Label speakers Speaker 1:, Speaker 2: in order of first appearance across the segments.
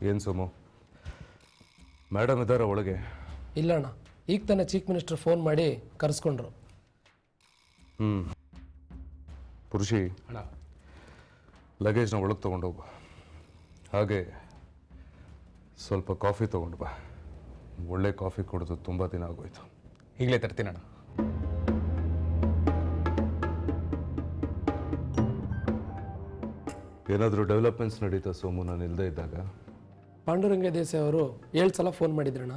Speaker 1: ಏನು ಸೋಮು ಮೇಡಮ್ ಇದ್ದಾರ ಒಳಗೆ
Speaker 2: ಇಲ್ಲ ಅಣ್ಣ ಈಗ ತಾನೇ ಚೀಫ್ ಮಿನಿಸ್ಟರ್ ಫೋನ್ ಮಾಡಿ ಕರೆಸ್ಕೊಂಡ್ರು
Speaker 1: ಹ್ಞೂ ಪುರುಷಿ
Speaker 3: ಅಣ್ಣ
Speaker 1: ಲಗೇಜ್ನ ಒಳಗೆ ತೊಗೊಂಡೋಗು ಹಾಗೆ ಸ್ವಲ್ಪ ಕಾಫಿ ತೊಗೊಂಡು ಬಾ ಒಳ್ಳೆ ಕಾಫಿ ಕುಡಿದು ತುಂಬ ದಿನ ಆಗೋಯ್ತು
Speaker 3: ಈಗಲೇ ತರ್ತೀನಿ ಅಣ್ಣ
Speaker 1: ಏನಾದರೂ ಡೆವಲಪ್ಮೆಂಟ್ಸ್ ನಡೀತಾ ಸೋಮು ನಾನು ಇಲ್ಲದೆ ಇದ್ದಾಗ
Speaker 2: ಪಾಂಡುರಂಗ ದೇಸಾಯಿ ಅವರು ಏಳು ಸಲ ಫೋನ್ ಮಾಡಿದ್ರಣ್ಣ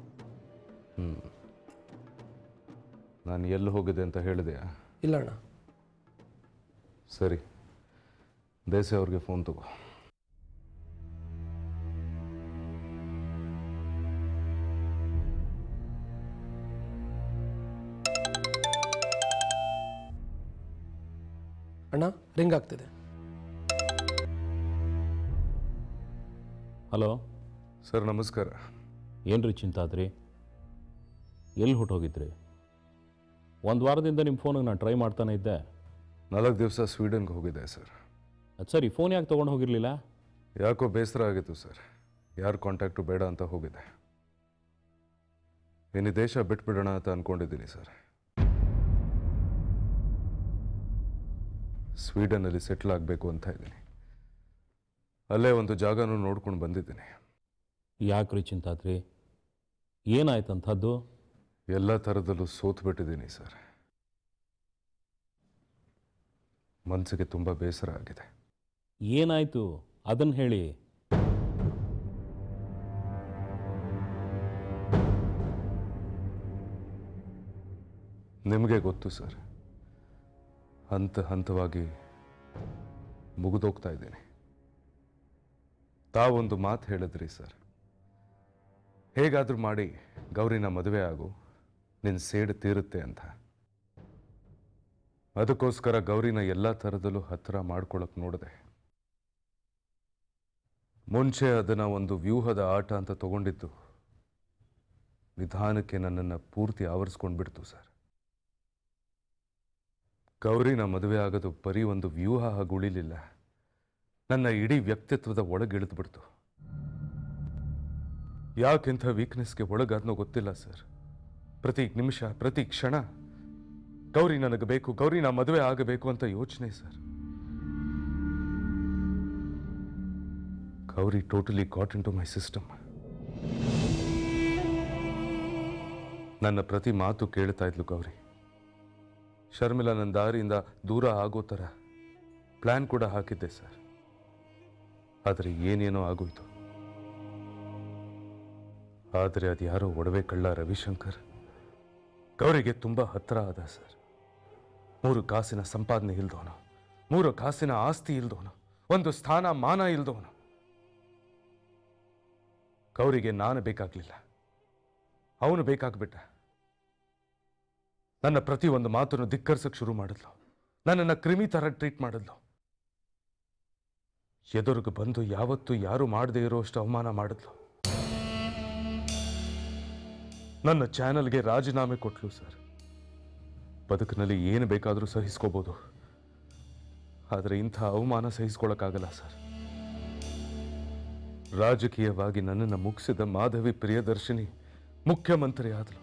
Speaker 1: ನಾನು ಎಲ್ಲಿ ಹೋಗಿದೆ ಅಂತ ಹೇಳಿದೆ
Speaker 2: ಇಲ್ಲ ಅಣ್ಣ
Speaker 1: ಸರಿ ದೇಸಾಯಿ ಅವ್ರಿಗೆ ಫೋನ್ ತಗೋ
Speaker 2: ಅಣ್ಣ ರಿಂಗ್ ಆಗ್ತಿದೆ
Speaker 4: ಹಲೋ
Speaker 1: ಸರ್ ನಮಸ್ಕಾರ
Speaker 4: ಏನು ರೀ ಚಿಂತಾದ್ರಿ ಎಲ್ಲಿ ಹೊಟ್ಟೋಗಿದ್ರಿ ಒಂದು ವಾರದಿಂದ ನಿಮ್ಮ ಫೋನಿಗೆ ನಾನು ಟ್ರೈ ಮಾಡ್ತಾನೆ ಇದ್ದೆ
Speaker 1: ನಾಲ್ಕು ದಿವಸ ಸ್ವೀಡನ್ಗೆ ಹೋಗಿದ್ದೆ ಸರ್
Speaker 4: ಅದು ಸರಿ ಫೋನ್ ಯಾಕೆ ತೊಗೊಂಡು ಹೋಗಿರಲಿಲ್ಲ
Speaker 1: ಯಾಕೋ ಬೇಸರ ಆಗಿತ್ತು ಸರ್ ಯಾರ ಕಾಂಟ್ಯಾಕ್ಟು ಬೇಡ ಅಂತ ಹೋಗಿದ್ದೆ ಇನ್ನು ಈ ದೇಶ ಬಿಟ್ಬಿಡೋಣ ಅಂತ ಅಂದ್ಕೊಂಡಿದ್ದೀನಿ ಸರ್ ಸ್ವೀಡನ್ನಲ್ಲಿ ಸೆಟ್ಲ್ ಆಗಬೇಕು ಅಂತ ಇದ್ದೀನಿ ಅಲ್ಲೇ ಒಂದು ಜಾಗನೂ ನೋಡ್ಕೊಂಡು ಬಂದಿದ್ದೀನಿ
Speaker 4: ಯಾಕೆ ರೀ ಚಿಂತಾದ್ರಿ ಏನಾಯ್ತಂಥದ್ದು
Speaker 1: ಎಲ್ಲ ಥರದಲ್ಲೂ ಸೋತ್ಬಿಟ್ಟಿದ್ದೀನಿ ಸರ್ ಮನಸ್ಸಿಗೆ ತುಂಬ ಬೇಸರ ಆಗಿದೆ
Speaker 4: ಏನಾಯಿತು ಅದನ್ನು ಹೇಳಿ
Speaker 1: ನಿಮಗೆ ಗೊತ್ತು ಸರ್ ಹಂತ ಹಂತವಾಗಿ ಮುಗಿದೋಗ್ತಾ ಇದ್ದೀನಿ ತಾವೊಂದು ಮಾತು ಹೇಳಿದ್ರಿ ಸರ್ ಹೇಗಾದರೂ ಮಾಡಿ ಗೌರಿನ ಮದುವೆ ಆಗು ನಿನ್ನ ಸೇಡು ತೀರುತ್ತೆ ಅಂತ ಅದಕ್ಕೋಸ್ಕರ ಗೌರಿನ ಎಲ್ಲ ಥರದಲ್ಲೂ ಹತ್ತಿರ ಮಾಡ್ಕೊಳಕ್ ನೋಡಿದೆ ಮುಂಚೆ ಅದನ್ನು ಒಂದು ವ್ಯೂಹದ ಆಟ ಅಂತ ತಗೊಂಡಿದ್ದು ನಿಧಾನಕ್ಕೆ ನನ್ನನ್ನು ಪೂರ್ತಿ ಆವರಿಸ್ಕೊಂಡ್ಬಿಡ್ತು ಸರ್ ಗೌರಿನ ಮದುವೆ ಆಗೋದು ಬರೀ ಒಂದು ವ್ಯೂಹ ಆಗಿ ಉಳಿಲಿಲ್ಲ ನನ್ನ ಇಡೀ ವ್ಯಕ್ತಿತ್ವದ ಒಳಗಿಳಿದ್ಬಿಡ್ತು ಯಾಕೆಂಥ ವೀಕ್ನೆಸ್ಗೆ ಒಳಗಾದ್ನೋ ಗೊತ್ತಿಲ್ಲ ಸರ್ ಪ್ರತಿ ನಿಮಿಷ ಪ್ರತಿ ಕ್ಷಣ ಗೌರಿ ನನಗೆ ಬೇಕು ಗೌರಿ ನಾ ಮದುವೆ ಆಗಬೇಕು ಅಂತ ಯೋಚನೆ sir Gauri totally got into my system ನನ್ನ ಪ್ರತಿ ಮಾತು ಕೇಳ್ತಾ ಇದ್ಲು ಗೌರಿ ಶರ್ಮಿಳಾ ನನ್ನ ದಾರಿಯಿಂದ ದೂರ ಆಗೋ ಥರ ಪ್ಲ್ಯಾನ್ ಕೂಡ ಹಾಕಿದ್ದೆ ಸರ್ ಆದರೆ ಏನೇನೋ ಆಗೋಯ್ತು ಆದರೆ ಅದು ಯಾರೋ ಒಡವೆ ಕಳ್ಳ ರವಿಶಂಕರ್ ಗೌರಿಗೆ ತುಂಬ ಹತ್ತಿರ ಆದ ಸರ್ ಮೂರು ಕಾಸಿನ ಸಂಪಾದನೆ ಇಲ್ದವನು ಮೂರು ಕಾಸಿನ ಆಸ್ತಿ ಇಲ್ದವನು ಒಂದು ಸ್ಥಾನ ಮಾನ ಇಲ್ದವನು ಗೌರಿಗೆ ನಾನು ಬೇಕಾಗಲಿಲ್ಲ ಅವನು ಬೇಕಾಗ್ಬಿಟ್ಟ ನನ್ನ ಪ್ರತಿ ಒಂದು ಮಾತನ್ನು ಧಿಕ್ಕರಿಸಕ್ಕೆ ಶುರು ಮಾಡಿದ್ಲು ನನ್ನನ್ನು ಕ್ರಿಮಿ ಥರ ಟ್ರೀಟ್ ಮಾಡಿದ್ಲು ಎದುರಿಗೆ ಬಂದು ಯಾವತ್ತೂ ಯಾರು ಮಾಡದೇ ಇರೋಷ್ಟು ಅವಮಾನ ಮಾಡಿದ್ಲು ನನ್ನ ಚಾನಲ್ಗೆ ರಾಜೀನಾಮೆ ಕೊಟ್ಲು ಸರ್ ಬದುಕಿನಲ್ಲಿ ಏನು ಬೇಕಾದರೂ ಸಹಿಸ್ಕೋಬೋದು ಆದರೆ ಇಂಥ ಅವಮಾನ ಸಹಿಸ್ಕೊಳ್ಳೋಕ್ಕಾಗಲ್ಲ ಸರ್ ರಾಜಕೀಯವಾಗಿ ನನ್ನನ್ನು ಮುಗಿಸಿದ ಮಾಧವಿ ಪ್ರಿಯದರ್ಶಿನಿ ಮುಖ್ಯಮಂತ್ರಿ ಆದಳು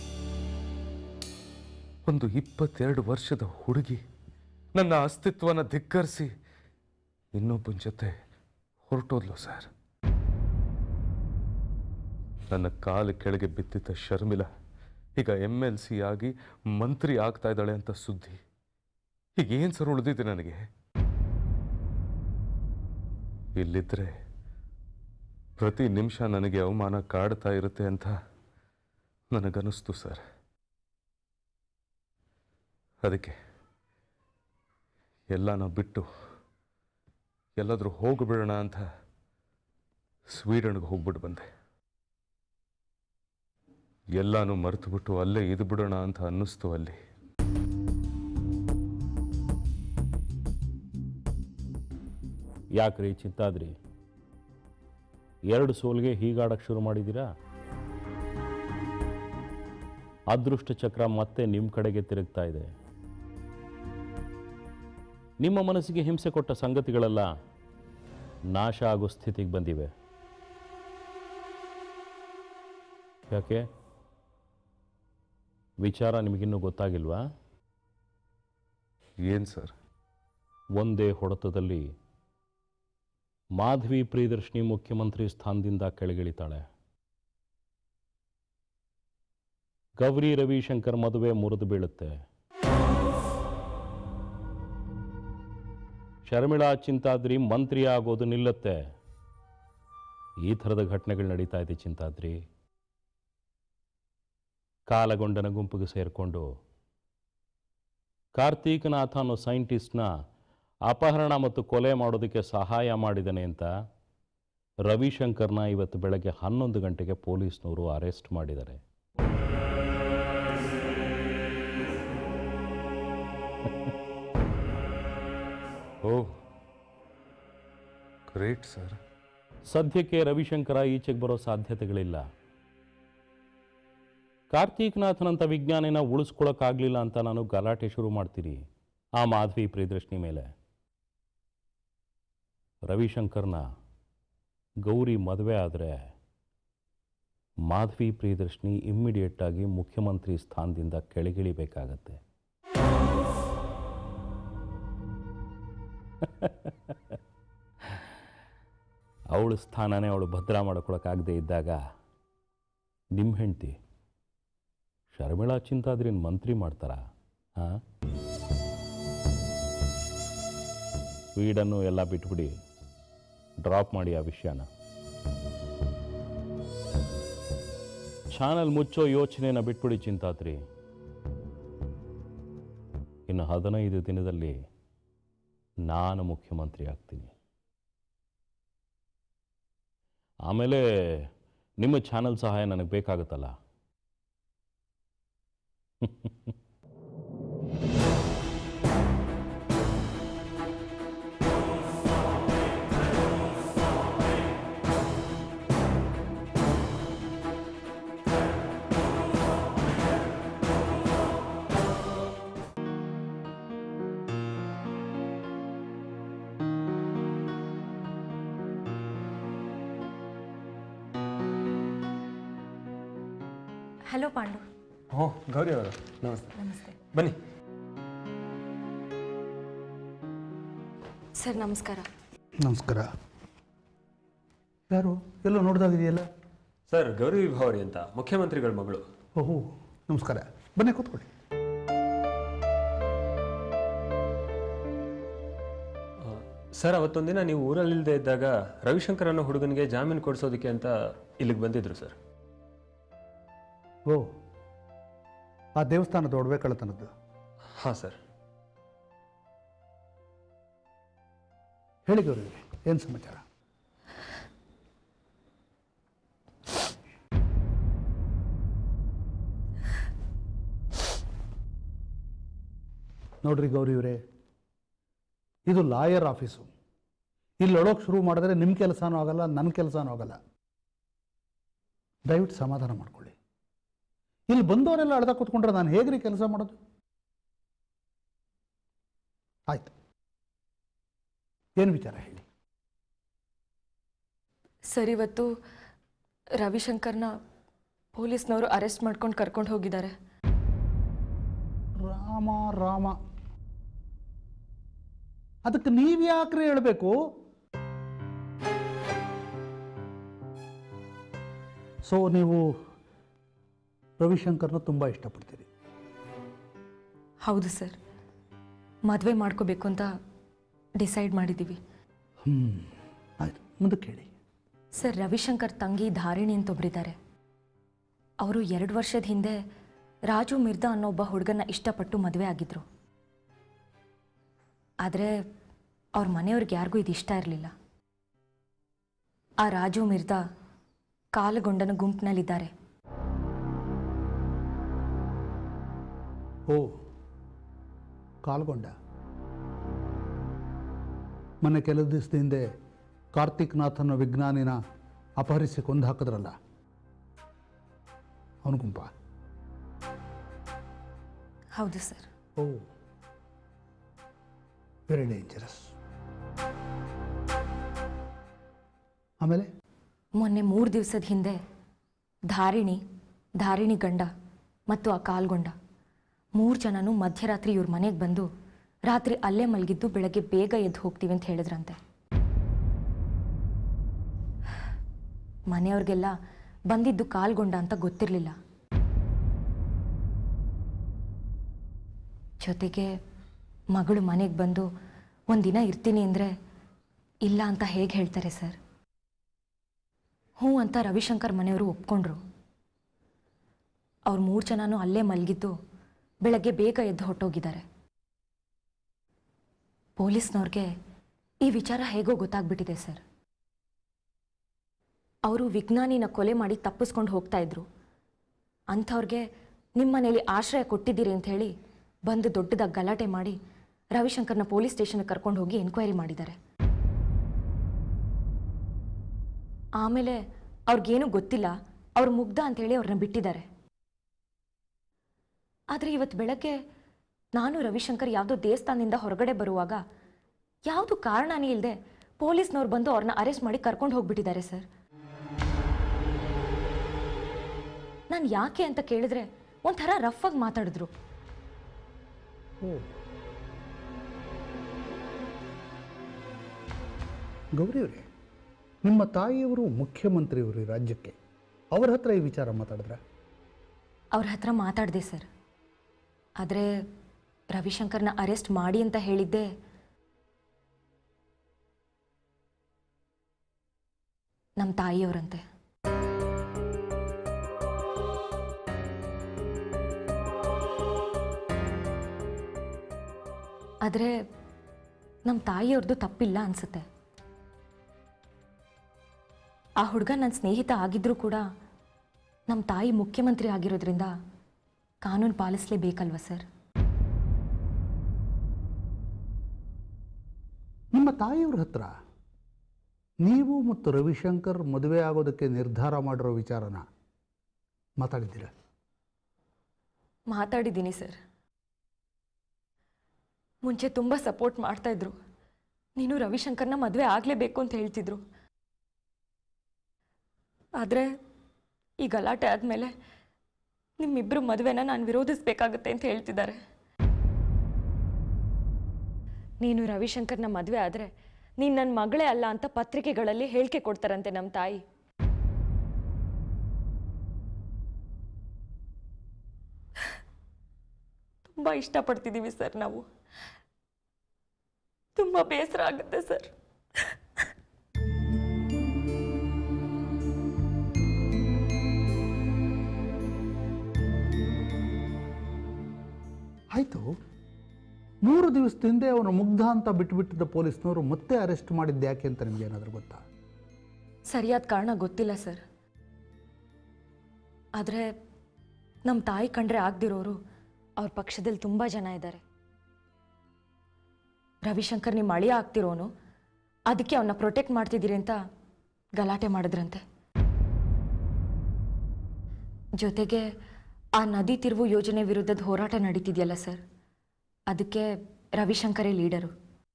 Speaker 1: ಒಂದು ಇಪ್ಪತ್ತೆರಡು ವರ್ಷದ ಹುಡುಗಿ ನನ್ನ ಅಸ್ತಿತ್ವನ ಧಿಕ್ಕರಿಸಿ ಇನ್ನೊಬ್ಬನ ಜೊತೆ ಹೊರಟೋದ್ಲು ಸರ್ ನನ್ನ ಕಾಲು ಕೆಳಗೆ ಬಿದ್ದಿದ್ದ ಶರ್ಮಿಳಾ ಈಗ ಎಮ್ ಎಲ್ ಸಿ ಆಗಿ ಮಂತ್ರಿ ಆಗ್ತಾ ಇದ್ದಾಳೆ ಅಂತ ಸುದ್ದಿ ಈಗ ಏನು ಸರ್ ಉಳಿದಿದೆ ನನಗೆ ಇಲ್ಲಿದ್ರೆ ಪ್ರತಿ ನಿಮಿಷ ನನಗೆ ಅವಮಾನ ಕಾಡ್ತಾ ಇರುತ್ತೆ ಅಂತ ನನಗನ್ನಿಸ್ತು ಸರ್ ಅದಕ್ಕೆ ಎಲ್ಲನೂ ಬಿಟ್ಟು ಎಲ್ಲಾದರೂ ಹೋಗಿಬಿಡೋಣ ಅಂತ ಸ್ವೀಡನ್ಗೆ ಹೋಗ್ಬಿಟ್ಟು ಬಂದೆ ಎಲ್ಲಾನು ಮರೆತು ಬಿಟ್ಟು ಅಲ್ಲೇ ಇದು ಬಿಡೋಣ ಅಂತ ಅನ್ನಿಸ್ತು ಅಲ್ಲಿ
Speaker 4: ಯಾಕ್ರಿ ಚಿಂತಾದ್ರಿ ಎರಡು ಸೋಲ್ಗೆ ಹೀಗಾಡಕ್ಕೆ ಶುರು ಮಾಡಿದ್ದೀರಾ ಅದೃಷ್ಟ ಚಕ್ರ ಮತ್ತೆ ನಿಮ್ಮ ಕಡೆಗೆ ತಿರುಗ್ತಾ ಇದೆ ನಿಮ್ಮ ಮನಸ್ಸಿಗೆ ಹಿಂಸೆ ಕೊಟ್ಟ ಸಂಗತಿಗಳೆಲ್ಲ ನಾಶ ಆಗೋ ಸ್ಥಿತಿಗೆ ಬಂದಿವೆ ಯಾಕೆ ವಿಚಾರ ನಿಮಗಿನ್ನೂ ಗೊತ್ತಾಗಿಲ್ವಾ
Speaker 1: ಏನು ಸರ್
Speaker 4: ಒಂದೇ ಹೊಡೆತದಲ್ಲಿ ಮಾಧವಿ ಪ್ರಿಯದರ್ಶಿನಿ ಮುಖ್ಯಮಂತ್ರಿ ಸ್ಥಾನದಿಂದ ಕೆಳಗಿಳಿತಾಳೆ ಗೌರಿ ರವಿಶಂಕರ್ ಮದುವೆ ಮುರಿದು ಬೀಳುತ್ತೆ ಶರ್ಮಿಳಾ ಚಿಂತಾದ್ರಿ ಮಂತ್ರಿ ಆಗೋದು ನಿಲ್ಲುತ್ತೆ ಈ ಥರದ ಘಟನೆಗಳು ನಡೀತಾ ಇದೆ ಚಿಂತಾದ್ರಿ ಕಾಲಗೊಂಡನ ಗುಂಪಿಗೆ ಸೇರಿಕೊಂಡು ಕಾರ್ತೀಕನಾಥ ಅನ್ನೋ ಸೈಂಟಿಸ್ಟ್ನ ಅಪಹರಣ ಮತ್ತು ಕೊಲೆ ಮಾಡೋದಕ್ಕೆ ಸಹಾಯ ಮಾಡಿದ್ದಾನೆ ಅಂತ ರವಿಶಂಕರ್ನ ಇವತ್ತು ಬೆಳಗ್ಗೆ ಹನ್ನೊಂದು ಗಂಟೆಗೆ ಪೊಲೀಸ್ನವರು ಅರೆಸ್ಟ್ ಮಾಡಿದ್ದಾರೆ
Speaker 1: ಓ ಗ್ರೇಟ್ ಸರ್
Speaker 4: ಸದ್ಯಕ್ಕೆ ರವಿಶಂಕರ ಈಚೆಗೆ ಬರೋ ಸಾಧ್ಯತೆಗಳಿಲ್ಲ ಕಾರ್ತೀಕ್ನಾಥನಂಥ ವಿಜ್ಞಾನಿನ ಉಳಿಸ್ಕೊಳಕ್ಕಾಗಲಿಲ್ಲ ಅಂತ ನಾನು ಗಲಾಟೆ ಶುರು ಮಾಡ್ತೀನಿ ಆ ಮಾಧವಿ ಪ್ರಿಯದರ್ಶಿನಿ ಮೇಲೆ ರವಿಶಂಕರ್ನ ಗೌರಿ ಮದುವೆ ಆದರೆ ಮಾಧವಿ ಪ್ರಿಯದರ್ಶಿನಿ ಇಮ್ಮಿಡಿಯೇಟಾಗಿ ಮುಖ್ಯಮಂತ್ರಿ ಸ್ಥಾನದಿಂದ ಕೆಳಗಿಳಿಬೇಕಾಗತ್ತೆ ಅವಳ ಸ್ಥಾನನೇ ಅವಳು ಭದ್ರ ಮಾಡ್ಕೊಳಕ್ಕಾಗದೇ ಇದ್ದಾಗ ನಿಮ್ಮ ಹೆಂಡ್ತಿ ಶರ್ಮಿಳಾ ಚಿಂತಾದ್ರಿನ ಮಂತ್ರಿ ಮಾಡ್ತಾರಾ ಹಾಂ ಸ್ವೀಡನ್ನು ಎಲ್ಲ ಬಿಟ್ಬಿಡಿ ಡ್ರಾಪ್ ಮಾಡಿ ಆ ವಿಷಯನ ಚಾನಲ್ ಮುಚ್ಚೋ ಯೋಚನೆನ ಬಿಟ್ಬಿಡಿ ಚಿಂತಾದ್ರಿ ಇನ್ನು ಹದಿನೈದು ದಿನದಲ್ಲಿ ನಾನು ಮುಖ್ಯಮಂತ್ರಿ ಆಗ್ತೀನಿ ಆಮೇಲೆ ನಿಮ್ಮ ಚಾನಲ್ ಸಹಾಯ ನನಗೆ ಬೇಕಾಗುತ್ತಲ್ಲ
Speaker 3: ಹಲೋ ಪಾಂಡು
Speaker 5: ಹ್ಞೂ ಗೌರಿ ಅವರು ನಮಸ್ತೆ
Speaker 3: ನಮಸ್ತೆ
Speaker 5: ಬನ್ನಿ
Speaker 3: ಸರ್ ನಮಸ್ಕಾರ
Speaker 6: ನಮಸ್ಕಾರ ಯಾರು ಎಲ್ಲೋ ನೋಡ್ದಾಗಿದೆಯಲ್ಲ
Speaker 5: ಸರ್ ಗೌರಿ ವಿಭಾವರಿ ಅಂತ ಮುಖ್ಯಮಂತ್ರಿಗಳ ಮಗಳು
Speaker 6: ಓಹೋ ನಮಸ್ಕಾರ ಬನ್ನಿ ಕೂತ್ಕೊಳ್ಳಿ
Speaker 5: ಆ, ಸರ್ ಅವತ್ತೊಂದಿನ ನೀವು ಊರಲ್ಲಿಲ್ಲದೆ ಇದ್ದಾಗ ರವಿಶಂಕರ್ ಅನ್ನೋ ಹುಡುಗನಿಗೆ ಜಾಮೀನು ಕೊಡಿಸೋದಕ್ಕೆ ಅಂತ ಇಲ್ಲಿಗೆ ಬಂದಿದ್ರು ಸರ್
Speaker 6: ಓ ಆ ದೇವಸ್ಥಾನದ ಒಡವೆ ಕಳ್ಳತನದ್ದು
Speaker 5: ಹಾಂ ಸರ್
Speaker 6: ಹೇಳಿ ಗೌರಿ ಏನು ಸಮಾಚಾರ ನೋಡ್ರಿ ಗೌರಿ ಇವರೇ ಇದು ಲಾಯರ್ ಆಫೀಸು ಇಲ್ಲಿ ಒಳಗೆ ಶುರು ಮಾಡಿದ್ರೆ ನಿಮ್ಮ ಕೆಲಸನೂ ಆಗಲ್ಲ ನನ್ನ ಕೆಲಸನೂ ಆಗಲ್ಲ ದಯವಿಟ್ಟು ಸಮಾಧಾನ ಮಾಡ್ಕೊಳ್ಳಿ ಇಲ್ಲಿ ಬಂದವರೆಲ್ಲ ಅಳ್ದ ಕೂತ್ಕೊಂಡ್ರೆ ನಾನು ಹೇಗ್ರಿ ಕೆಲಸ ಮಾಡೋದು ಆಯ್ತು ಏನು ವಿಚಾರ ಹೇಳಿ
Speaker 3: ಸರ್ ಇವತ್ತು ರವಿಶಂಕರ್ನ ಪೊಲೀಸ್ನವರು ಅರೆಸ್ಟ್ ಮಾಡ್ಕೊಂಡು ಕರ್ಕೊಂಡು ಹೋಗಿದ್ದಾರೆ
Speaker 6: ರಾಮ ರಾಮ ಅದಕ್ಕೆ ನೀವು ಯಾಕ್ರಿ ಹೇಳಬೇಕು ಸೊ ನೀವು ರವಿಶಂಕರ್ನ ತುಂಬ ಇಷ್ಟಪಡ್ತೀರಿ
Speaker 3: ಹೌದು ಸರ್ ಮದುವೆ ಮಾಡ್ಕೋಬೇಕು ಅಂತ ಡಿಸೈಡ್ ಮಾಡಿದ್ದೀವಿ
Speaker 6: ಹ್ಞೂ ಆಯ್ತು ಮುಂದಕ್ಕೆ ಹೇಳಿ
Speaker 3: ಸರ್ ರವಿಶಂಕರ್ ತಂಗಿ ಧಾರಿಣಿ ಅಂತ ಒಬ್ಬರಿದ್ದಾರೆ ಅವರು ಎರಡು ವರ್ಷದ ಹಿಂದೆ ರಾಜು ಮಿರ್ದಾ ಅನ್ನೋ ಒಬ್ಬ ಹುಡುಗನ ಇಷ್ಟಪಟ್ಟು ಮದುವೆ ಆಗಿದ್ರು ಆದರೆ ಅವ್ರ ಮನೆಯವ್ರಿಗೆ ಯಾರಿಗೂ ಇದು ಇಷ್ಟ ಇರಲಿಲ್ಲ ಆ ರಾಜು ಮಿರ್ದಾ ಕಾಲಗೊಂಡನ ಗುಂಪಿನಲ್ಲಿದ್ದಾರೆ
Speaker 6: ಓ ಕಾಲ್ಗೊಂಡ ಮೊನ್ನೆ ಕೆಲವು ದಿವಸದ ಹಿಂದೆ ಕಾರ್ತಿಕ್ ನಾಥ್ ಅನ್ನೋ ವಿಜ್ಞಾನಿನ ಅಪಹರಿಸಿ ಕೊಂದು ಹಾಕಿದ್ರಲ್ಲ ಅವನ ಗುಂಪ
Speaker 3: ಹೌದು ಸರ್
Speaker 6: ಓ ವೆರಿ ಡೇಂಜರಸ್ ಆಮೇಲೆ
Speaker 3: ಮೊನ್ನೆ ಮೂರು ದಿವಸದ ಹಿಂದೆ ಧಾರಿಣಿ ಧಾರಿಣಿ ಗಂಡ ಮತ್ತು ಆ ಕಾಲ್ಗೊಂಡ ಮೂರು ಜನನೂ ಮಧ್ಯರಾತ್ರಿ ಇವ್ರ ಮನೆಗೆ ಬಂದು ರಾತ್ರಿ ಅಲ್ಲೇ ಮಲಗಿದ್ದು ಬೆಳಗ್ಗೆ ಬೇಗ ಎದ್ದು ಹೋಗ್ತೀವಿ ಅಂತ ಹೇಳಿದ್ರಂತೆ ಮನೆಯವ್ರಿಗೆಲ್ಲ ಬಂದಿದ್ದು ಕಾಲ್ಗೊಂಡ ಅಂತ ಗೊತ್ತಿರಲಿಲ್ಲ ಜೊತೆಗೆ ಮಗಳು ಮನೆಗೆ ಬಂದು ಒಂದಿನ ಇರ್ತೀನಿ ಅಂದರೆ ಇಲ್ಲ ಅಂತ ಹೇಗೆ ಹೇಳ್ತಾರೆ ಸರ್ ಹ್ಞೂ ಅಂತ ರವಿಶಂಕರ್ ಮನೆಯವರು ಒಪ್ಕೊಂಡ್ರು ಅವ್ರು ಮೂರು ಜನನೂ ಅಲ್ಲೇ ಮಲಗಿದ್ದು ಬೆಳಗ್ಗೆ ಬೇಗ ಎದ್ದು ಹೊಟ್ಟೋಗಿದ್ದಾರೆ ಪೊಲೀಸ್ನವ್ರಿಗೆ ಈ ವಿಚಾರ ಹೇಗೋ ಗೊತ್ತಾಗ್ಬಿಟ್ಟಿದೆ ಸರ್ ಅವರು ವಿಜ್ಞಾನಿನ ಕೊಲೆ ಮಾಡಿ ತಪ್ಪಿಸ್ಕೊಂಡು ಹೋಗ್ತಾ ಇದ್ರು ಅಂಥವ್ರಿಗೆ ನಿಮ್ಮ ಮನೇಲಿ ಆಶ್ರಯ ಕೊಟ್ಟಿದ್ದೀರಿ ಅಂತ ಹೇಳಿ ಬಂದು ದೊಡ್ಡದಾಗಿ ಗಲಾಟೆ ಮಾಡಿ ರವಿಶಂಕರ್ನ ಪೊಲೀಸ್ ಸ್ಟೇಷನ್ಗೆ ಕರ್ಕೊಂಡು ಹೋಗಿ ಎನ್ಕ್ವೈರಿ ಮಾಡಿದ್ದಾರೆ ಆಮೇಲೆ ಅವ್ರಿಗೇನು ಗೊತ್ತಿಲ್ಲ ಅವ್ರು ಮುಗ್ಧ ಅಂತ ಹೇಳಿ ಅವ್ರನ್ನ ಬಿಟ್ಟಿದ್ದಾರೆ ಆದರೆ ಇವತ್ತು ಬೆಳಗ್ಗೆ ನಾನು ರವಿಶಂಕರ್ ಯಾವುದೋ ದೇವಸ್ಥಾನದಿಂದ ಹೊರಗಡೆ ಬರುವಾಗ ಯಾವುದು ಕಾರಣನೇ ಇಲ್ಲದೆ ಪೊಲೀಸ್ನವ್ರು ಬಂದು ಅವ್ರನ್ನ ಅರೆಸ್ಟ್ ಮಾಡಿ ಕರ್ಕೊಂಡು ಹೋಗ್ಬಿಟ್ಟಿದ್ದಾರೆ ಸರ್ ನಾನು ಯಾಕೆ ಅಂತ ಕೇಳಿದ್ರೆ ಒಂಥರ ರಫ್ ಆಗಿ ಮಾತಾಡಿದ್ರು
Speaker 6: ಗೌರಿಯವರೇ ನಿಮ್ಮ ತಾಯಿಯವರು ಮುಖ್ಯಮಂತ್ರಿಯವರು ಈ ರಾಜ್ಯಕ್ಕೆ ಅವರ ಹತ್ರ ಈ ವಿಚಾರ ಮಾತಾಡಿದ್ರೆ
Speaker 3: ಅವ್ರ ಹತ್ರ ಮಾತಾಡಿದೆ ಸರ್ ಆದರೆ ರವಿಶಂಕರ್ನ ಅರೆಸ್ಟ್ ಮಾಡಿ ಅಂತ ಹೇಳಿದ್ದೆ ನಮ್ಮ ತಾಯಿಯವರಂತೆ ಆದರೆ ನಮ್ಮ ತಾಯಿಯವ್ರದ್ದು ತಪ್ಪಿಲ್ಲ ಅನ್ಸುತ್ತೆ ಆ ಹುಡುಗ ನನ್ನ ಸ್ನೇಹಿತ ಆಗಿದ್ರೂ ಕೂಡ ನಮ್ಮ ತಾಯಿ ಮುಖ್ಯಮಂತ್ರಿ ಆಗಿರೋದ್ರಿಂದ ಕಾನೂನು ಪಾಲಿಸಲೇಬೇಕಲ್ವ ಸರ್
Speaker 6: ನಿಮ್ಮ ತಾಯಿಯವ್ರ ಹತ್ರ ನೀವು ಮತ್ತು ರವಿಶಂಕರ್ ಮದುವೆ ಆಗೋದಕ್ಕೆ ನಿರ್ಧಾರ ಮಾಡಿರೋ ವಿಚಾರನ ಮಾತಾಡಿದ್ದೀರಾ
Speaker 3: ಮಾತಾಡಿದ್ದೀನಿ ಸರ್ ಮುಂಚೆ ತುಂಬ ಸಪೋರ್ಟ್ ಮಾಡ್ತಾಯಿದ್ರು ನೀನು ರವಿಶಂಕರ್ನ ಮದುವೆ ಆಗಲೇಬೇಕು ಅಂತ ಹೇಳ್ತಿದ್ರು ಆದರೆ ಈ ಗಲಾಟೆ ಆದಮೇಲೆ ನಿಮ್ಮಿಬ್ಬರು ಮದುವೆನ ನಾನು ವಿರೋಧಿಸಬೇಕಾಗುತ್ತೆ ಅಂತ ಹೇಳ್ತಿದ್ದಾರೆ ನೀನು ರವಿಶಂಕರ್ನ ಮದುವೆ ಆದರೆ ನೀನು ನನ್ನ ಮಗಳೇ ಅಲ್ಲ ಅಂತ ಪತ್ರಿಕೆಗಳಲ್ಲಿ ಹೇಳಿಕೆ ಕೊಡ್ತಾರಂತೆ ನಮ್ಮ ತಾಯಿ ತುಂಬ ಇಷ್ಟಪಡ್ತಿದ್ದೀವಿ ಸರ್ ನಾವು ತುಂಬ ಬೇಸರ ಆಗುತ್ತೆ ಸರ್
Speaker 6: ಆಯಿತು ಮೂರು ದಿವಸದ ಹಿಂದೆ ಅವನು ಮುಗ್ಧ ಅಂತ ಬಿಟ್ಟುಬಿಟ್ಟಿದ್ದ ಪೊಲೀಸ್ನವರು ಮತ್ತೆ ಅರೆಸ್ಟ್ ಮಾಡಿದ್ದು ಯಾಕೆ ಅಂತ ನಿಮ್ಗೆ ಏನಾದರೂ ಗೊತ್ತಾ
Speaker 3: ಸರಿಯಾದ ಕಾರಣ ಗೊತ್ತಿಲ್ಲ ಸರ್ ಆದರೆ ನಮ್ಮ ತಾಯಿ ಕಂಡ್ರೆ ಆಗದಿರೋರು ಅವ್ರ ಪಕ್ಷದಲ್ಲಿ ತುಂಬ ಜನ ಇದ್ದಾರೆ ರವಿಶಂಕರ್ ನಿಮ್ಮ ಅಳಿಯ ಆಗ್ತಿರೋನು ಅದಕ್ಕೆ ಅವನ್ನ ಪ್ರೊಟೆಕ್ಟ್ ಮಾಡ್ತಿದ್ದೀರಿ ಅಂತ ಗಲಾಟೆ ಮಾಡಿದ್ರಂತೆ ಜೊತೆಗೆ ಆ ನದಿ ತಿರುವು ಯೋಜನೆ ವಿರುದ್ಧದ ಹೋರಾಟ ನಡೀತಿದೆಯಲ್ಲ ಸರ್ ಅದಕ್ಕೆ ರವಿಶಂಕರೇ ಲೀಡರು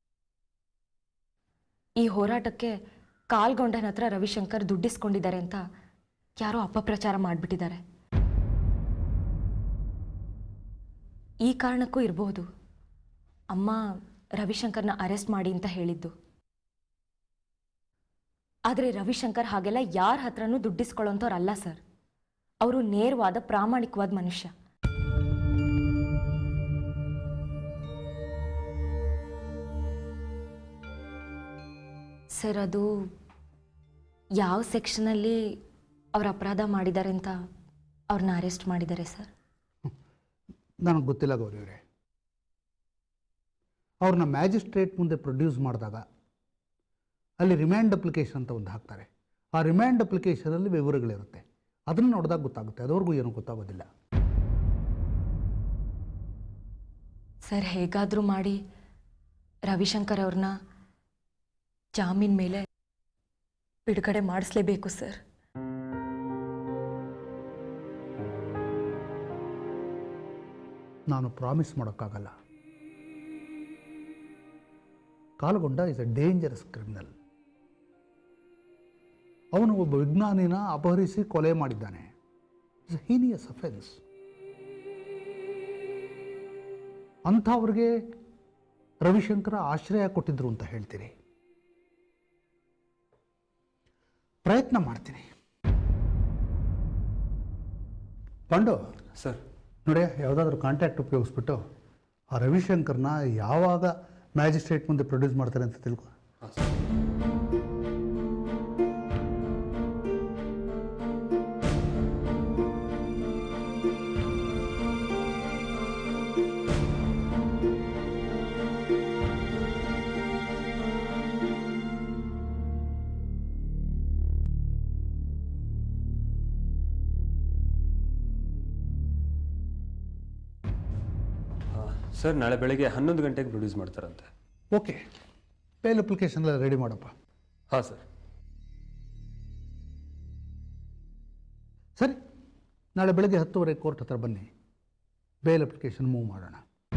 Speaker 3: ಈ ಹೋರಾಟಕ್ಕೆ ಕಾಲ್ಗೊಂಡನ ಹತ್ರ ರವಿಶಂಕರ್ ದುಡ್ಡಿಸ್ಕೊಂಡಿದ್ದಾರೆ ಅಂತ ಯಾರೋ ಅಪಪ್ರಚಾರ ಮಾಡಿಬಿಟ್ಟಿದ್ದಾರೆ ಈ ಕಾರಣಕ್ಕೂ ಇರಬಹುದು ಅಮ್ಮ ರವಿಶಂಕರ್ನ ಅರೆಸ್ಟ್ ಮಾಡಿ ಅಂತ ಹೇಳಿದ್ದು ಆದರೆ ರವಿಶಂಕರ್ ಹಾಗೆಲ್ಲ ಯಾರ ಹತ್ರನೂ ದುಡ್ಡಿಸ್ಕೊಳ್ಳೋಂಥವ್ರಲ್ಲ ಸರ್ ಅವರು ನೇರವಾದ ಪ್ರಾಮಾಣಿಕವಾದ ಮನುಷ್ಯ ಸರ್ ಅದು ಯಾವ ಸೆಕ್ಷನಲ್ಲಿ ಅವ್ರು ಅಪರಾಧ ಮಾಡಿದ್ದಾರೆ ಅಂತ ಅವ್ರನ್ನ ಅರೆಸ್ಟ್ ಮಾಡಿದ್ದಾರೆ ಸರ್
Speaker 6: ನನಗೆ ಗೊತ್ತಿಲ್ಲ ಗೌರಿಯವರೇ ಅವ್ರನ್ನ ಮ್ಯಾಜಿಸ್ಟ್ರೇಟ್ ಮುಂದೆ ಪ್ರೊಡ್ಯೂಸ್ ಮಾಡಿದಾಗ ಅಲ್ಲಿ ರಿಮ್ಯಾಂಡ್ ಅಪ್ಲಿಕೇಶನ್ ಅಂತ ಒಂದು ಹಾಕ್ತಾರೆ ಆ ರಿಮ್ಯಾಂಡ್ ಅಪ್ಲಿಕೇಶನಲ್ಲಿ ವಿವರಗಳಿರುತ್ತೆ ಅದನ್ನು ನೋಡಿದಾಗ ಗೊತ್ತಾಗುತ್ತೆ ಅದವರೆಗೂ ಏನೂ ಗೊತ್ತಾಗೋದಿಲ್ಲ
Speaker 3: ಸರ್ ಹೇಗಾದರೂ ಮಾಡಿ ರವಿಶಂಕರ್ ಅವ್ರನ್ನ ಜಾಮೀನ್ ಮೇಲೆ ಬಿಡುಗಡೆ ಮಾಡಿಸ್ಲೇಬೇಕು ಸರ್
Speaker 6: ನಾನು ಪ್ರಾಮಿಸ್ ಮಾಡೋಕ್ಕಾಗಲ್ಲ Kalgonda is a dangerous criminal ಅವನು ಒಬ್ಬ ವಿಜ್ಞಾನಿನ ಅಪಹರಿಸಿ ಕೊಲೆ ಮಾಡಿದ್ದಾನೆ ಇಟ್ಸ್ ಹೀನಿಯಸ್ ಅಫೆನ್ಸ್ ಅಂಥವ್ರಿಗೆ ರವಿಶಂಕರ ಆಶ್ರಯ ಕೊಟ್ಟಿದ್ರು ಅಂತ ಹೇಳ್ತೀರಿ ಪ್ರಯತ್ನ ಮಾಡ್ತೀನಿ ಪಾಂಡು
Speaker 5: ಸರ್
Speaker 6: ನೋಡಿ ಯಾವುದಾದ್ರೂ ಕಾಂಟ್ಯಾಕ್ಟ್ ಉಪಯೋಗಿಸ್ಬಿಟ್ಟು ಆ ರವಿಶಂಕರ್ನ ಯಾವಾಗ ಮ್ಯಾಜಿಸ್ಟ್ರೇಟ್ ಮುಂದೆ ಪ್ರೊಡ್ಯೂಸ್ ಮಾಡ್ತಾರೆ ಅಂತ ತಿಳ್ಕೊ
Speaker 5: ಸರ್ ನಾಳೆ ಬೆಳಗ್ಗೆ ಹನ್ನೊಂದು ಗಂಟೆಗೆ ಪ್ರೊಡ್ಯೂಸ್ ಮಾಡ್ತಾರಂತೆ
Speaker 6: ಓಕೆ ಬೇಲ್ ಅಪ್ಲಿಕೇಶನ್ ಎಲ್ಲ ರೆಡಿ ಮಾಡಪ್ಪ
Speaker 5: ಹಾಂ ಸರ್
Speaker 6: ಸರಿ ನಾಳೆ ಬೆಳಗ್ಗೆ ಹತ್ತುವರೆ ಕೋರ್ಟ್ ಹತ್ರ ಬನ್ನಿ ಬೇಲ್ ಅಪ್ಲಿಕೇಶನ್ ಮೂವ್ ಮಾಡೋಣ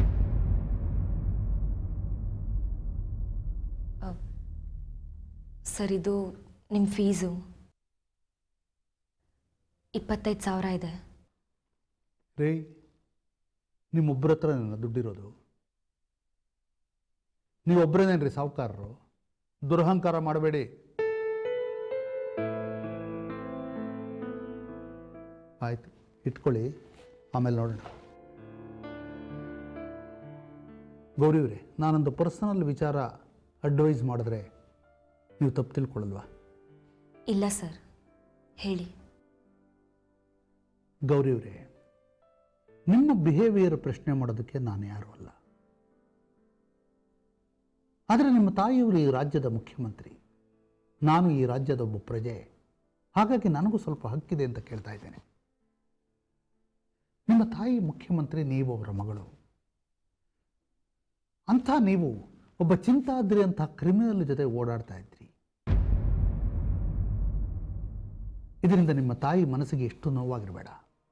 Speaker 3: ಸರ್ ಇದು ನಿಮ್ಮ ಫೀಸು ಇಪ್ಪತ್ತೈದು ಸಾವಿರ ಇದೆ
Speaker 6: ರೇ ನಿಮ್ಮೊಬ್ಬರ ಹತ್ರ ನನ್ನ ದುಡ್ಡಿರೋದು ನೀವೊಬ್ಬರೇನೇನ್ರಿ ಸಾಹುಕಾರರು ದುರಹಂಕಾರ ಮಾಡಬೇಡಿ ಆಯ್ತು ಇಟ್ಕೊಳ್ಳಿ ಆಮೇಲೆ ನೋಡೋಣ ಗೌರಿಯವರೇ ನಾನೊಂದು ಪರ್ಸನಲ್ ವಿಚಾರ ಅಡ್ವೈಸ್ ಮಾಡಿದ್ರೆ ನೀವು ತಪ್ಪು ತಿಳ್ಕೊಳ್ಳಲ್ವಾ
Speaker 3: ಇಲ್ಲ ಸರ್ ಹೇಳಿ
Speaker 6: ಗೌರಿಯವರೇ ನಿಮ್ಮ ಬಿಹೇವಿಯರ್ ಪ್ರಶ್ನೆ ಮಾಡೋದಕ್ಕೆ ನಾನು ಯಾರೂ ಅಲ್ಲ ಆದರೆ ನಿಮ್ಮ ತಾಯಿಯವರು ಈ ರಾಜ್ಯದ ಮುಖ್ಯಮಂತ್ರಿ ನಾನು ಈ ರಾಜ್ಯದ ಒಬ್ಬ ಪ್ರಜೆ ಹಾಗಾಗಿ ನನಗೂ ಸ್ವಲ್ಪ ಹಕ್ಕಿದೆ ಅಂತ ಕೇಳ್ತಾ ಇದ್ದೇನೆ ನಿಮ್ಮ ತಾಯಿ ಮುಖ್ಯಮಂತ್ರಿ ನೀವು ಅವರ ಮಗಳು ಅಂಥ ನೀವು ಒಬ್ಬ ಚಿಂತಾದ್ರಿ ಅಂತ ಕ್ರಿಮಿನಲ್ ಜೊತೆ ಓಡಾಡ್ತಾ ಇದ್ರಿ ಇದರಿಂದ ನಿಮ್ಮ ತಾಯಿ ಮನಸ್ಸಿಗೆ ಎಷ್ಟು ನೋವಾಗಿರಬೇಡ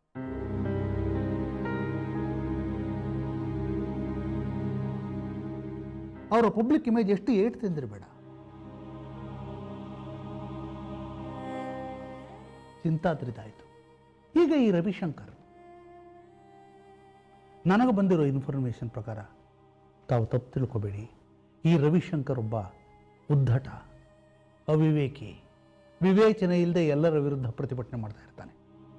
Speaker 6: ಅವರ ಪಬ್ಲಿಕ್ ಇಮೇಜ್ ಎಷ್ಟು ಏಟ್ ತಿಂದಿರಬೇಡ ಚಿಂತಾದ್ರಿದಾಯಿತು ಈಗ ಈ ರವಿಶಂಕರ್ ನನಗೆ ಬಂದಿರೋ ಇನ್ಫಾರ್ಮೇಷನ್ ಪ್ರಕಾರ ತಾವು ತಪ್ಪು ತಿಳ್ಕೊಬೇಡಿ ಈ ರವಿಶಂಕರ್ ಒಬ್ಬ ಉದ್ಧಟ ಅವಿವೇಕಿ ವಿವೇಚನೆ ಇಲ್ಲದೆ ಎಲ್ಲರ ವಿರುದ್ಧ ಪ್ರತಿಭಟನೆ ಮಾಡ್ತಾ ಇರ್ತಾನೆ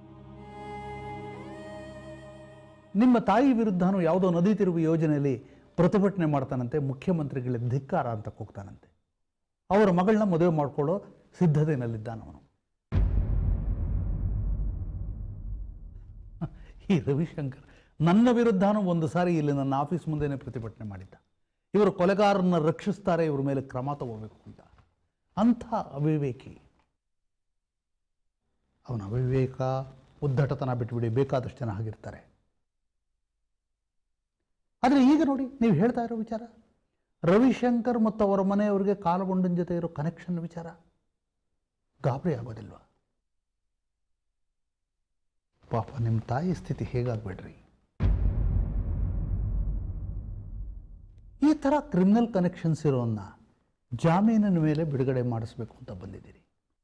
Speaker 6: ನಿಮ್ಮ ತಾಯಿ ವಿರುದ್ಧನೂ ಯಾವುದೋ ನದಿ ತಿರುವು ಯೋಜನೆಯಲ್ಲಿ ಪ್ರತಿಭಟನೆ ಮಾಡ್ತಾನಂತೆ ಮುಖ್ಯಮಂತ್ರಿಗಳ ಧಿಕ್ಕಾರ ಅಂತ ಕೂಗ್ತಾನಂತೆ ಅವರ ಮಗಳನ್ನ ಮದುವೆ ಮಾಡಿಕೊಳ್ಳೋ ಸಿದ್ಧತೆಯಲ್ಲಿದ್ದಾನವನು ಈ ರವಿಶಂಕರ್ ನನ್ನ ವಿರುದ್ಧನೂ ಒಂದು ಸಾರಿ ಇಲ್ಲಿ ನನ್ನ ಆಫೀಸ್ ಮುಂದೆನೇ ಪ್ರತಿಭಟನೆ ಮಾಡಿದ್ದ ಇವರು ಕೊಲೆಗಾರರನ್ನ ರಕ್ಷಿಸ್ತಾರೆ ಇವ್ರ ಮೇಲೆ ಕ್ರಮ ತಗೋಬೇಕು ಅಂತ ಅಂಥ ಅವಿವೇಕಿ ಅವನ ಅವಿವೇಕ ಉದ್ದಟತನ ಬಿಟ್ಬಿಡಿ ಬೇಕಾದಷ್ಟು ಜನ ಆಗಿರ್ತಾರೆ ಆದರೆ ಈಗ ನೋಡಿ ನೀವು ಹೇಳ್ತಾ ಇರೋ ವಿಚಾರ ರವಿಶಂಕರ್ ಮತ್ತು ಅವರ ಮನೆಯವರಿಗೆ ಕಾಲಗೊಂಡನ ಜೊತೆ ಇರೋ ಕನೆಕ್ಷನ್ ವಿಚಾರ ಗಾಬರಿ ಆಗೋದಿಲ್ವಾ ಪಾಪ ನಿಮ್ಮ ತಾಯಿ ಸ್ಥಿತಿ ಹೇಗಾಗ್ಬೇಡ್ರಿ ಈ ಥರ ಕ್ರಿಮಿನಲ್ ಕನೆಕ್ಷನ್ಸ್ ಇರೋನ್ನ ಜಾಮೀನಿನ ಮೇಲೆ ಬಿಡುಗಡೆ ಮಾಡಿಸ್ಬೇಕು ಅಂತ ಬಂದಿದ್ದೀರಿ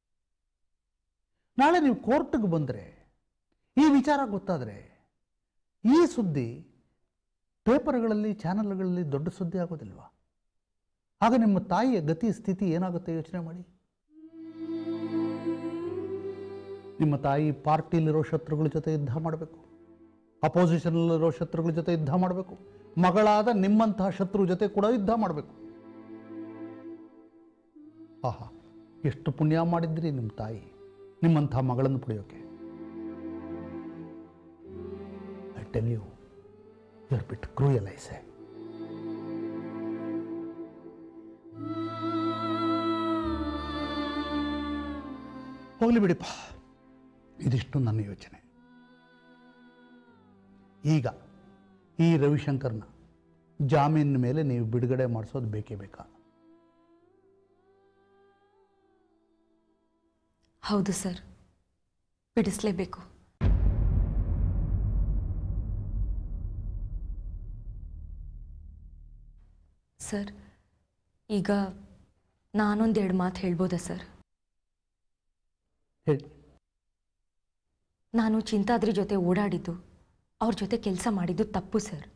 Speaker 6: ನಾಳೆ ನೀವು ಕೋರ್ಟ್ಗೆ ಬಂದರೆ ಈ ವಿಚಾರ ಗೊತ್ತಾದರೆ ಈ ಸುದ್ದಿ ಪೇಪರ್ಗಳಲ್ಲಿ ಚಾನಲ್ಗಳಲ್ಲಿ ದೊಡ್ಡ ಸುದ್ದಿ ಆಗೋದಿಲ್ವಾ ಆಗ ನಿಮ್ಮ ತಾಯಿಯ ಗತಿ ಸ್ಥಿತಿ ಏನಾಗುತ್ತೆ ಯೋಚನೆ ಮಾಡಿ ನಿಮ್ಮ ತಾಯಿ ಪಾರ್ಟಿಲಿರೋ ಶತ್ರುಗಳ ಜೊತೆ ಯುದ್ಧ ಮಾಡಬೇಕು ಅಪೋಸಿಷನಲ್ಲಿರೋ ಶತ್ರುಗಳ ಜೊತೆ ಯುದ್ಧ ಮಾಡಬೇಕು ಮಗಳಾದ ನಿಮ್ಮಂತಹ ಶತ್ರು ಜೊತೆ ಕೂಡ ಯುದ್ಧ ಮಾಡಬೇಕು ಆಹಾ ಎಷ್ಟು ಪುಣ್ಯ ಮಾಡಿದ್ರಿ ನಿಮ್ಮ ತಾಯಿ ನಿಮ್ಮಂತಹ ಮಗಳನ್ನು ಪಡೆಯೋಕೆ I tell you you are bit cruel ಐಸೆ ಹೋಗ್ಲಿ ಬಿಡಿಪ್ಪ ಇದಿಷ್ಟು ನನ್ನ ಯೋಚನೆ ಈಗ ಈ ರವಿಶಂಕರ್ನ ಜಾಮೀನಿನ ಮೇಲೆ ನೀವು ಬಿಡುಗಡೆ ಮಾಡಿಸೋದು ಬೇಕೇ ಬೇಕಾ
Speaker 3: ಹೌದು ಸರ್ ಬಿಡಿಸ್ಲೇಬೇಕು ಸರ್ ಈಗ ನಾನೊಂದೆರಡು ಮಾತು ಹೇಳ್ಬೋದಾ ಸರ್
Speaker 6: ಹೇಳಿ
Speaker 3: ನಾನು ಚಿಂತಾದ್ರಿ ಜೊತೆ ಓಡಾಡಿದ್ದು ಅವ್ರ ಜೊತೆ ಕೆಲಸ ಮಾಡಿದ್ದು ತಪ್ಪು ಸರ್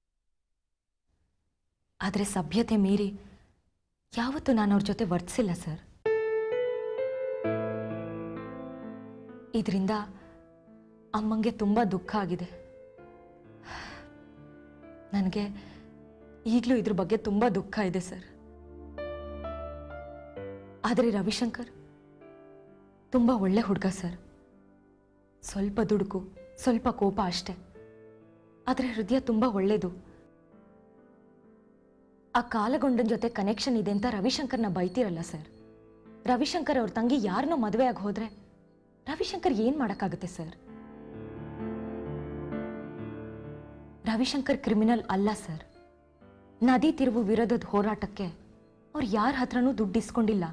Speaker 3: ಆದರೆ ಸಭ್ಯತೆ ಮೀರಿ ಯಾವತ್ತೂ ನಾನು ಅವ್ರ ಜೊತೆ ವರ್ತಿಸಿಲ್ಲ ಸರ್ ಇದರಿಂದ ಅಮ್ಮಂಗೆ ತುಂಬ ದುಃಖ ಆಗಿದೆ ನನಗೆ ಈಗಲೂ ಇದ್ರ ಬಗ್ಗೆ ತುಂಬ ದುಃಖ ಇದೆ ಸರ್ ಆದರೆ ರವಿಶಂಕರ್ ತುಂಬ ಒಳ್ಳೆ ಹುಡುಗ ಸರ್ ಸ್ವಲ್ಪ ದುಡುಕು ಸ್ವಲ್ಪ ಕೋಪ ಅಷ್ಟೆ ಆದರೆ ಹೃದಯ ತುಂಬ ಒಳ್ಳೇದು ಆ ಕಾಲಗೊಂಡನ ಜೊತೆ ಕನೆಕ್ಷನ್ ಇದೆ ಅಂತ ರವಿಶಂಕರ್ನ ಬೈತಿರಲ್ಲ ಸರ್ ರವಿಶಂಕರ್ ಅವ್ರ ತಂಗಿ ಯಾರನ್ನೋ ಮದುವೆ ಆಗಿ ಹೋದ್ರೆ ರವಿಶಂಕರ್ ಏನ್ ಮಾಡಕ್ಕಾಗುತ್ತೆ ಸರ್ ರವಿಶಂಕರ್ ಕ್ರಿಮಿನಲ್ ಅಲ್ಲ ಸರ್ ನದಿ ತಿರುವು ವಿರೋಧದ ಹೋರಾಟಕ್ಕೆ ಅವ್ರು ಯಾರ ಹತ್ರನೂ ದುಡ್ಡು ಇಸ್ಕೊಂಡಿಲ್ಲ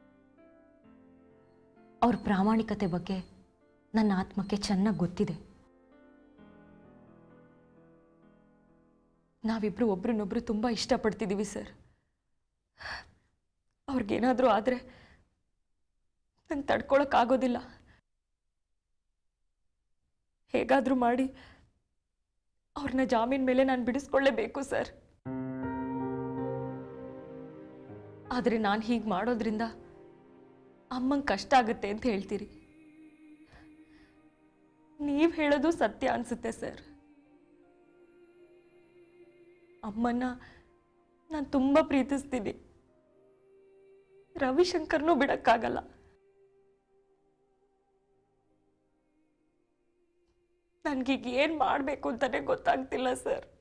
Speaker 3: ಅವ್ರ ಪ್ರಾಮಾಣಿಕತೆ ಬಗ್ಗೆ ನನ್ನ ಆತ್ಮಕ್ಕೆ ಚೆನ್ನಾಗಿ ಗೊತ್ತಿದೆ ನಾವಿಬ್ರು ಒಬ್ರನ್ನೊಬ್ರು ತುಂಬ ಇಷ್ಟಪಡ್ತಿದ್ದೀವಿ ಸರ್ ಅವ್ರಿಗೇನಾದರೂ ಆದರೆ ನಂಗೆ ತಡ್ಕೊಳಕ್ಕಾಗೋದಿಲ್ಲ ಹೇಗಾದರೂ ಮಾಡಿ ಅವ್ರನ್ನ ಜಾಮೀನ್ ಮೇಲೆ ನಾನು ಬಿಡಿಸ್ಕೊಳ್ಳೇಬೇಕು ಸರ್ ಆದರೆ ನಾನು ಹೀಗೆ ಮಾಡೋದ್ರಿಂದ ಅಮ್ಮಂಗೆ ಕಷ್ಟ ಆಗುತ್ತೆ ಅಂತ ಹೇಳ್ತೀರಿ ನೀವು ಹೇಳೋದು ಸತ್ಯ ಅನ್ಸುತ್ತೆ ಸರ್ ಅಮ್ಮನ್ನ ನಾನು ತುಂಬ ಪ್ರೀತಿಸ್ತೀನಿ ರವಿಶಂಕರ್ನೂ ಬಿಡಕ್ಕಾಗಲ್ಲ ನನಗೀಗ ಏನು ಮಾಡಬೇಕು ಅಂತಾನೆ ಗೊತ್ತಾಗ್ತಿಲ್ಲ ಸರ್